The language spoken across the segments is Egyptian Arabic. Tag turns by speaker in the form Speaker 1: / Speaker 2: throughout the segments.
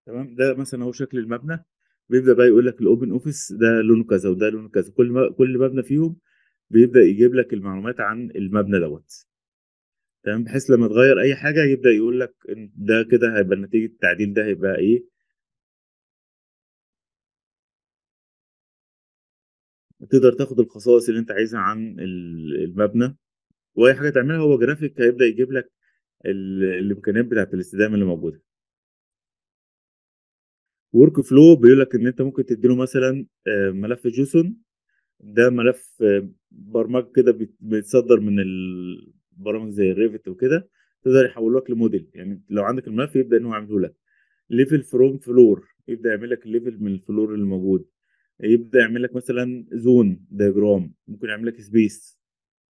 Speaker 1: تمام ده مثلا هو شكل المبنى بيبدا بقى يقول لك الاوبن اوفيس ده لونه كذا وده لونه كذا كل ما كل مبنى فيهم بيبدا يجيب لك المعلومات عن المبنى دوت تمام بحيث لما تغير اي حاجه يبدا يقول لك إن ده كده هيبقى نتيجه التعديل ده هيبقى ايه تقدر تاخد الخصائص اللي انت عايزها عن ال- المبنى واي حاجه تعملها هو جرافيك هيبدا يجيب لك ال- الامكانيات بتاعت الاستدامه اللي موجوده ورك فلو بيقول لك ان انت ممكن تديله مثلا آه، ملف جيسون ده ملف آه، برمجه كده بيت- بيتصدر من البرامج زي الريفت وكده تقدر يحوله لك لموديل يعني لو عندك الملف يبدا ان هو يعمله لك ليفل فروم فلور يبدا يعمل لك الليفل من الفلور اللي موجود يبدا يعمل لك مثلا زون دياجرام ممكن يعمل لك سبيس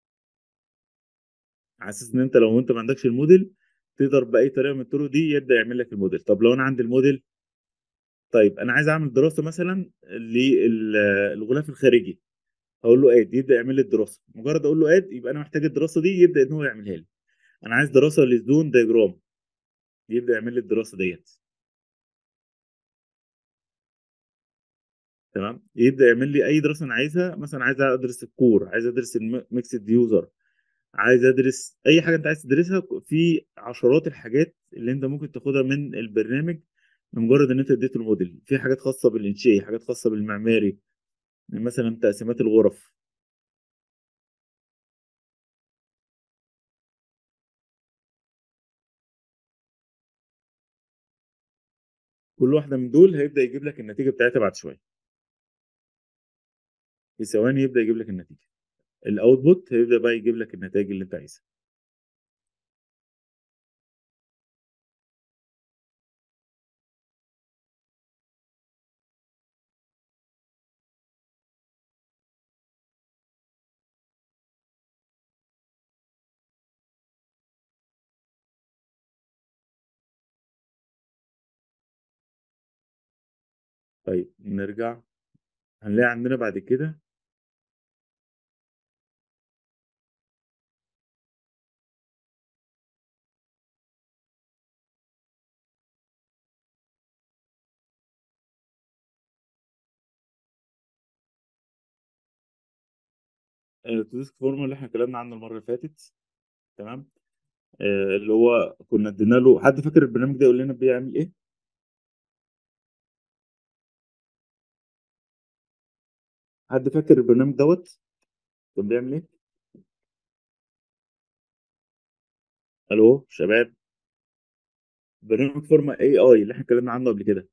Speaker 1: على اساس ان انت لو انت ما عندكش الموديل تقدر باي طريقه من الطرق دي يبدا يعمل لك الموديل طب لو انا عندي الموديل طيب انا عايز اعمل دراسه مثلا للغلاف الخارجي هقول له اد يبدا يعمل لي الدراسه مجرد اقول له اد يبقى انا محتاج الدراسه دي يبدا ان هو يعملها لي انا عايز دراسه للزون دايجرام يبدا يعمل لي الدراسه ديت تمام يبدا يعمل لي اي دراسه انا عايزها مثلا عايز ادرس الكور عايز ادرس الميكسد يوزر عايز ادرس اي حاجه انت عايز تدرسها في عشرات الحاجات اللي انت ممكن تاخدها من البرنامج لمجرد ان انت اديته الموديل في حاجات خاصه بالانشائي حاجات خاصه بالمعماري مثلا تقسيمات الغرف كل واحده من دول هيبدا يجيب لك النتيجه بتاعتها بعد شويه في ثواني يبدا يجيب لك النتيجه الاوتبوت هيبدا بقى يجيب لك النتائج اللي انت عايزها طيب نرجع هنلاقي عندنا بعد كده التوديسك فورم اللي احنا اتكلمنا عنه المره اللي فاتت تمام آه، اللي هو كنا ادينا له حد فاكر البرنامج ده يقول لنا بيعمل ايه حد فاكر البرنامج دوت كان بيعمل ايه الو شباب برنامج فورما اي اي اللي احنا اتكلمنا عنه قبل كده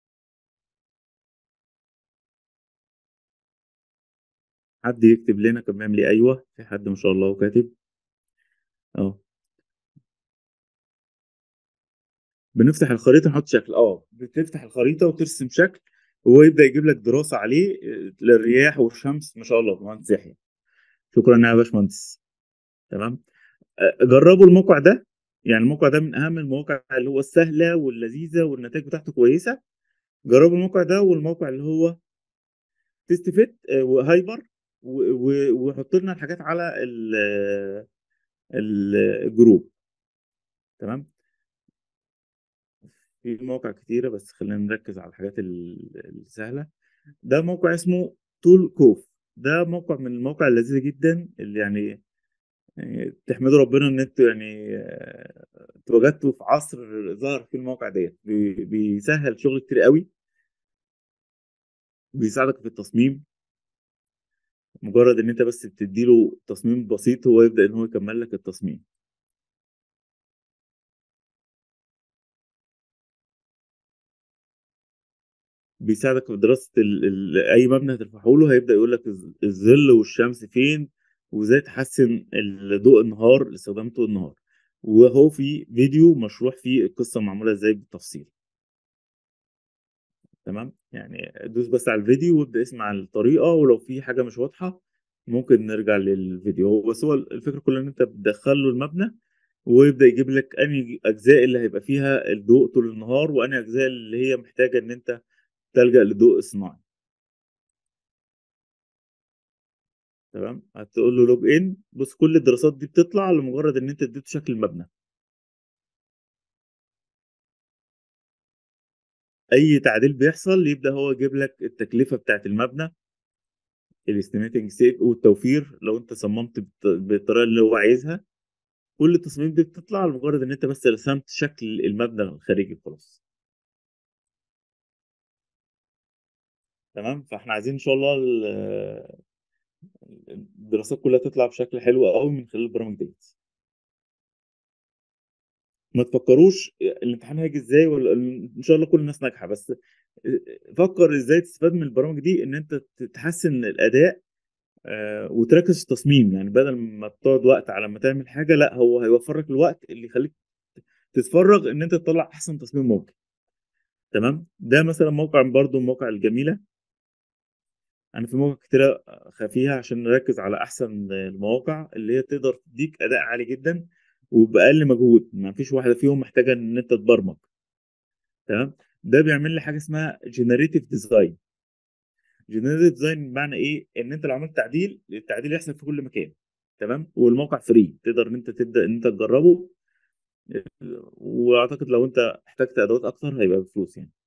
Speaker 1: حد يكتب لنا كان بيعمل ايه ايوه في حد ما شاء الله كاتب اه بنفتح الخريطه نحط شكل اه بتفتح الخريطه وترسم شكل وهو يبدا يجيب لك دراسه عليه آه، للرياح والشمس ما شاء الله مهندس يحيى شكرا يا باشمهندس تمام آه، جربوا الموقع ده يعني الموقع ده من اهم المواقع اللي هو السهله واللذيذه والنتائج بتاعته كويسه جربوا الموقع ده والموقع اللي هو تيست فيت آه، وهايبر و- و- وحط لنا الحاجات على ال- ال- الجروب تمام في مواقع كتيرة بس خلينا نركز على الحاجات ال- السهلة ده موقع اسمه تول كوف ده موقع من المواقع اللذيذة جدا اللي يعني يعني تحمدوا ربنا ان انتوا يعني آه، اتوجدتوا في عصر ظهر فيه المواقع ديت بي- بيسهل شغل كتير قوي بيساعدك في التصميم مجرد ان انت بس بتديله تصميم بسيط هو يبدأ ان هو يكمل لك التصميم بيساعدك في دراسة ال... ال... أي مبنى هترفعه له هيبدأ يقول لك الظ- الظل والشمس فين وإزاي تحسن ضوء النهار لاستخدام ضوء النهار وهو في فيديو مشروح فيه القصة معمولة إزاي بالتفصيل تمام يعني دوس بس على الفيديو وابدأ اسمع الطريقة ولو في حاجة مش واضحة ممكن نرجع للفيديو هو بس هو الفكرة كلها إن أنت بتدخل له المبنى ويبدأ يجيب لك أنهي أجزاء اللي هيبقى فيها الضوء طول النهار وأنهي أجزاء اللي هي محتاجة إن أنت تلجأ لضوء صناعي تمام هتقول له لوج ان بص كل الدراسات دي بتطلع لمجرد ان انت اديته شكل المبنى اي تعديل بيحصل يبدا هو يجيب لك التكلفه بتاعت المبنى الاستيميتنج سيف والتوفير لو انت صممت بت- بالطريقه اللي هو عايزها كل التصاميم دي بتطلع لمجرد ان انت بس رسمت شكل المبنى الخارجي خلاص تمام فاحنا عايزين ان شاء الله ال- الدراسات كلها تطلع بشكل حلو قوي من خلال البرامج ديت ما تفكروش الامتحان هيجي ازاي ولا ان شاء الله كل الناس ناجحه بس فكر ازاي تستفاد من البرامج دي ان انت تحسن الاداء آه، وتركز في التصميم يعني بدل ما تقعد وقت على ما تعمل حاجه لا هو هيوفر لك الوقت اللي يخليك تتفرغ ان انت تطلع احسن تصميم ممكن تمام ده مثلا موقع برضو المواقع الجميله انا في مواقع كتيره خفيها عشان نركز على احسن المواقع اللي هي تقدر تديك اداء عالي جدا وباقل مجهود ما فيش واحده فيهم محتاجه ان انت تبرمج تمام ده بيعمل لي حاجه اسمها جنريتيف ديزاين جنريتيف ديزاين بمعنى ايه ان انت لو عملت تعديل التعديل يحصل في كل مكان تمام والموقع فري تقدر ان انت تبدا ان انت تجربه واعتقد لو انت احتجت ادوات اكتر هيبقى بفلوس يعني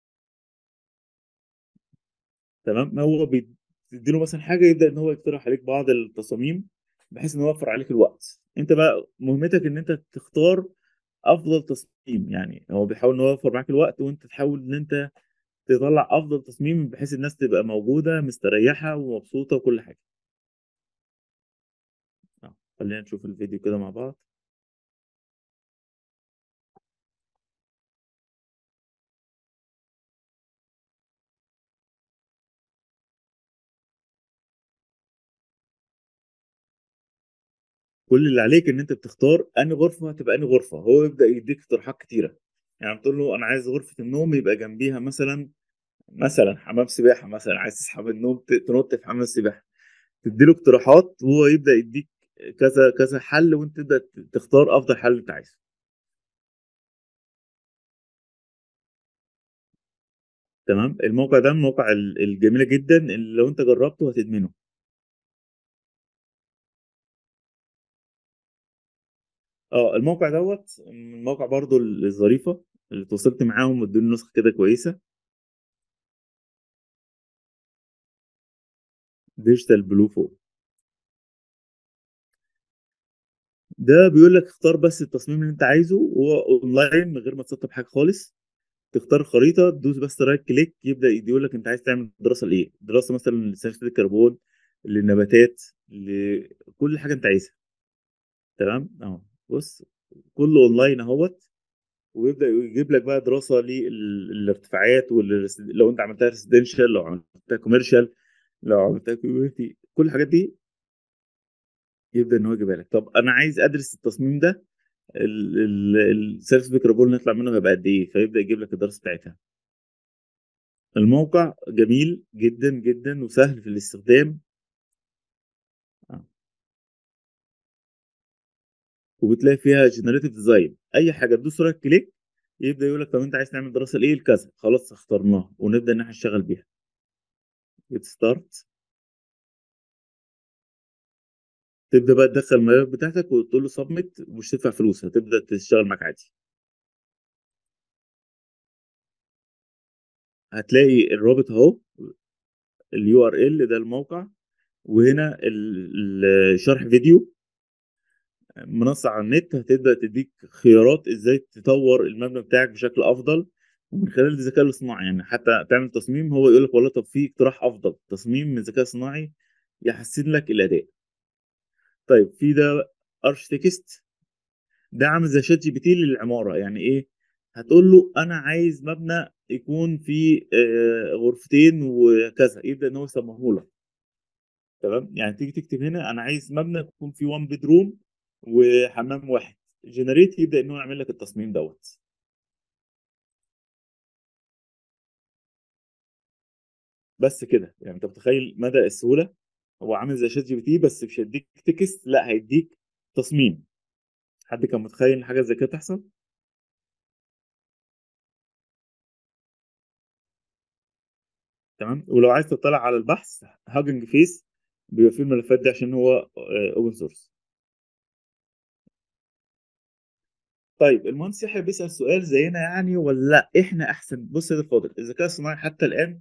Speaker 1: تمام هو بيديله مثلا حاجه يبدا ان هو يقترح عليك بعض التصاميم بحيث انه يوفر عليك الوقت انت بقى مهمتك ان انت تختار افضل تصميم يعني هو بيحاول ان هو يوفر معاك الوقت وانت تحاول ان انت تطلع افضل تصميم بحيث الناس تبقى موجوده مستريحه ومبسوطه وكل حاجه آه، خلينا نشوف الفيديو كده مع بعض كل اللي عليك ان انت بتختار انهي غرفه هتبقى انهي غرفه هو يبدا يديك اقتراحات كتيره يعني بتقول له انا عايز غرفه النوم يبقى جنبيها مثلا مثلا حمام سباحه مثلا عايز تصحى من النوم ت- تنط في حمام السباحه تديله اقتراحات وهو يبدا يديك كذا كذا حل وانت تبدا تختار افضل حل انت عايزه تمام الموقع ده من المواقع ال- الجميله جدا اللي لو انت جربته هتدمنه اه الموقع دوت من المواقع برضو الظريفه اللي تواصلت معاهم وادوني نسخه كده كويسه ديجيتال بلو فوق ده بيقول لك اختار بس التصميم اللي انت عايزه وهو اونلاين من غير ما تسطب حاجه خالص تختار خريطه تدوس بس رايت كليك يبدا يقول لك انت عايز تعمل دراسه لايه دراسه مثلا لثاني اكسيد الكربون للنباتات لكل حاجه انت عايزها تمام اهو بص كله اونلاين اهوت ويبدا يجيب لك بقى دراسه للارتفاعات ولو انت عملتها ريسيدنشال لو عملتها كوميرشال لو عملتها كوميونتي كل الحاجات دي يبدا ان هو يجيبها لك طب انا عايز ادرس التصميم ده السيرفس كربون اللي يطلع منه هيبقى قد ايه فيبدا يجيب لك الدراسه بتاعتها الموقع جميل جدا جدا وسهل في الاستخدام آه. وبتلاقي فيها جنريتيف ديزاين اي حاجه تدوس رايت كليك يبدا يقول لك طب انت عايز تعمل دراسه لايه لكذا خلاص اخترناها ونبدا ان احنا نشتغل بيها ستارت تبدا بقى تدخل الملفات بتاعتك وتقول له سبميت مش تدفع فلوس هتبدا تشتغل معاك عادي هتلاقي الرابط اهو اليو ار ال ده الموقع وهنا ال- الشرح فيديو منصة على النت هتبدأ تديك خيارات ازاي تطور المبنى بتاعك بشكل افضل ومن خلال الذكاء الاصطناعي يعني حتى تعمل تصميم هو يقول لك والله طب في اقتراح افضل تصميم من الذكاء الصناعي يحسن لك الاداء طيب في ده ارش تكست ده عامل زي شات جي بي تي للعمارة يعني ايه هتقول له انا عايز مبنى يكون فيه آه، غرفتين وكذا يبدأ ان هو يسميه لك تمام يعني تيجي تكتب هنا انا عايز مبنى يكون فيه 1 بيدروم وحمام واحد جنريت يبدا ان هو يعمل لك التصميم دوت بس كده يعني انت متخيل مدى السهوله هو عامل زي شات جي بي تي بس مش هيديك تكست لا هيديك تصميم حد كان متخيل ان حاجه زي كده تحصل تمام ولو عايز تطلع على البحث هاجنج فيس بيبقى فيه الملفات دي عشان هو اوبن سورس طيب المهندس يحيى بيسأل سؤال زينا يعني ولا لأ إحنا أحسن بص يا فاضل الذكاء الصناعي حتى الآن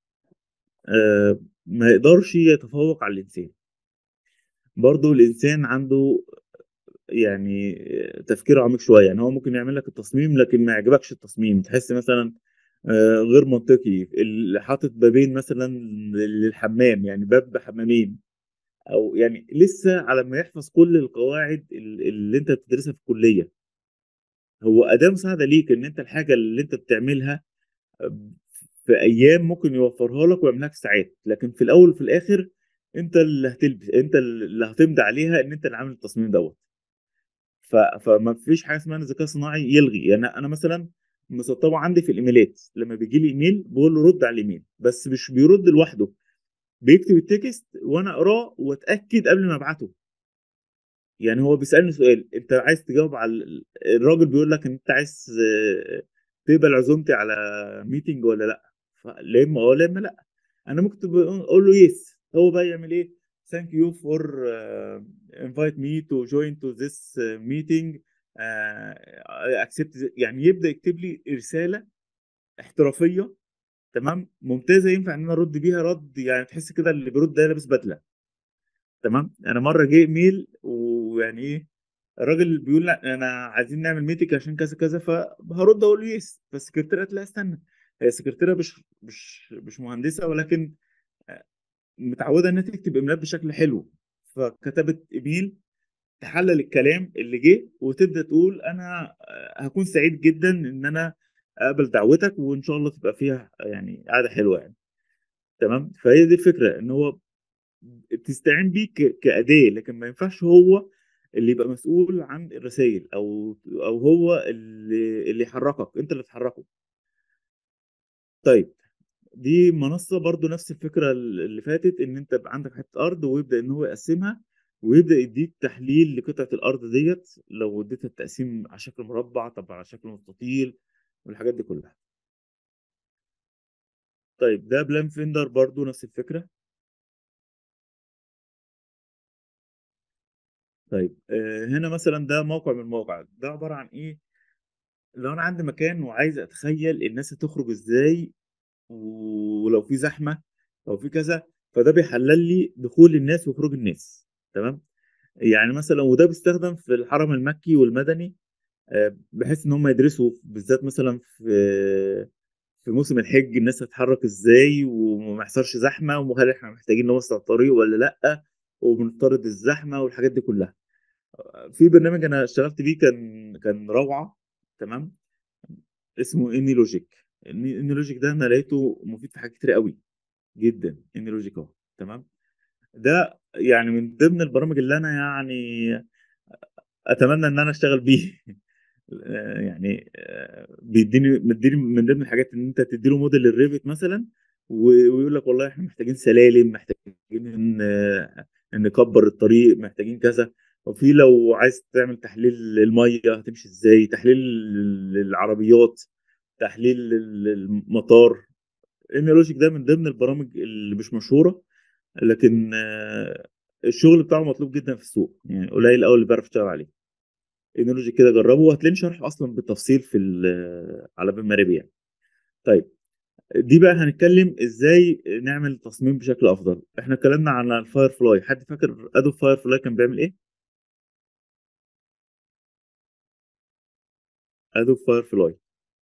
Speaker 1: آه ما يقدرش يتفوق على الإنسان برضه الإنسان عنده يعني تفكير عميق شويه يعني هو ممكن يعمل لك التصميم لكن ما يعجبكش التصميم تحس مثلا آه، غير منطقي اللي حاطط بابين مثلا للحمام يعني باب بحمامين او يعني لسه على ما يحفظ كل القواعد ال- اللي انت بتدرسها في الكليه هو اداه مساعده ليك ان انت الحاجه اللي انت بتعملها في ايام ممكن يوفرها لك ويعملها في ساعات لكن في الاول وفي الاخر انت اللي هتلبس انت اللي هتمضي عليها ان انت اللي عامل التصميم دوت ف... فما فيش حاجه اسمها ان الذكاء الصناعي يلغي يعني انا مثلا مسطبه عندي في الايميلات لما بيجي لي ايميل بقول له رد على الايميل بس مش بيرد لوحده بيكتب التكست وانا اقراه واتاكد قبل ما ابعته يعني هو بيسالني سؤال انت عايز تجاوب على ال- الراجل بيقول لك انت عايز آه، تقبل عزومتي على ميتنج ولا لا لا اما اه لا اما لا انا ممكن تبقى اقول له يس هو بقى يعمل ايه thank you for uh, invite me to join to this uh, meeting uh, I accept the- يعني يبدا يكتب لي رساله احترافيه تمام ممتازه ينفع ان انا ارد بيها رد يعني تحس كده اللي بيرد ده لابس بدله تمام انا مره جه ايميل ويعني ايه الراجل بيقول لا انا عايزين نعمل ميتنج عشان كذا كذا فهرد اقول له يس فالسكرتيره قالت لا استنى هي السكرتيره مش مش مش مهندسه ولكن متعوده انها تكتب ايميلات بشكل حلو فكتبت ايميل تحلل الكلام اللي جه وتبدا تقول انا هكون سعيد جدا ان انا اقبل دعوتك وان شاء الله تبقى فيها يعني قعده حلوه يعني تمام فهي دي الفكره ان هو تستعين بيه ك- كاداه لكن ما ينفعش هو اللي يبقى مسؤول عن الرسائل او او هو اللي اللي يحركك انت اللي تحركه طيب دي منصة برضو نفس الفكرة اللي فاتت ان انت يبقى عندك حتة ارض ويبدأ ان هو يقسمها ويبدأ يديك تحليل لقطعة الارض ديت لو اديتها التقسيم على شكل مربع طب على شكل مستطيل والحاجات دي كلها طيب ده بلان فيندر برضو نفس الفكرة طيب آه هنا مثلا ده موقع من المواقع ده عبارة عن ايه لو انا عندي مكان وعايز اتخيل الناس هتخرج ازاي ولو في زحمة لو في كذا فده بيحلل لي دخول الناس وخروج الناس تمام يعني مثلا وده بيستخدم في الحرم المكي والمدني آه، بحيث ان هم يدرسوا بالذات مثلا في في موسم الحج الناس هتتحرك ازاي وما يحصلش زحمه وهل احنا محتاجين نوسع الطريق ولا لا وبنفترض الزحمه والحاجات دي كلها في برنامج انا اشتغلت بيه كان كان روعه تمام اسمه اني لوجيك اني لوجيك ده انا لقيته مفيد في حاجات كتير قوي جدا اني لوجيك اهو تمام ده يعني من ضمن البرامج اللي انا يعني اتمنى ان انا اشتغل بيه آه، يعني آه، بيديني مديني من ضمن الحاجات ان انت تديله موديل الريفت مثلا و- ويقول لك والله احنا محتاجين سلالم محتاجين ان آه، إن نكبر الطريق محتاجين كذا وفي لو عايز تعمل تحليل الميه هتمشي ازاي تحليل العربيات تحليل المطار ان لوجيك ده من ضمن البرامج اللي مش مشهوره لكن آه، الشغل بتاعه مطلوب جدا في السوق يعني قليل قوي اللي بيعرف يشتغل عليه انرجي كده جربه وهتلاقيني شرح اصلا بالتفصيل في ال- على بين ماريبي يعني طيب دي بقى هنتكلم ازاي نعمل تصميم بشكل افضل احنا اتكلمنا عن الفاير فلاي حد فاكر ادوب فاير فلاي كان بيعمل ايه ادوب فاير فلاي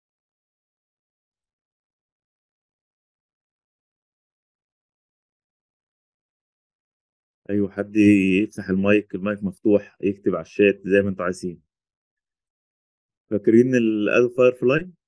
Speaker 1: ايوه حد يفتح المايك المايك مفتوح يكتب على الشات زي ما انتوا عايزين فاكرين الادوب فاير فلاي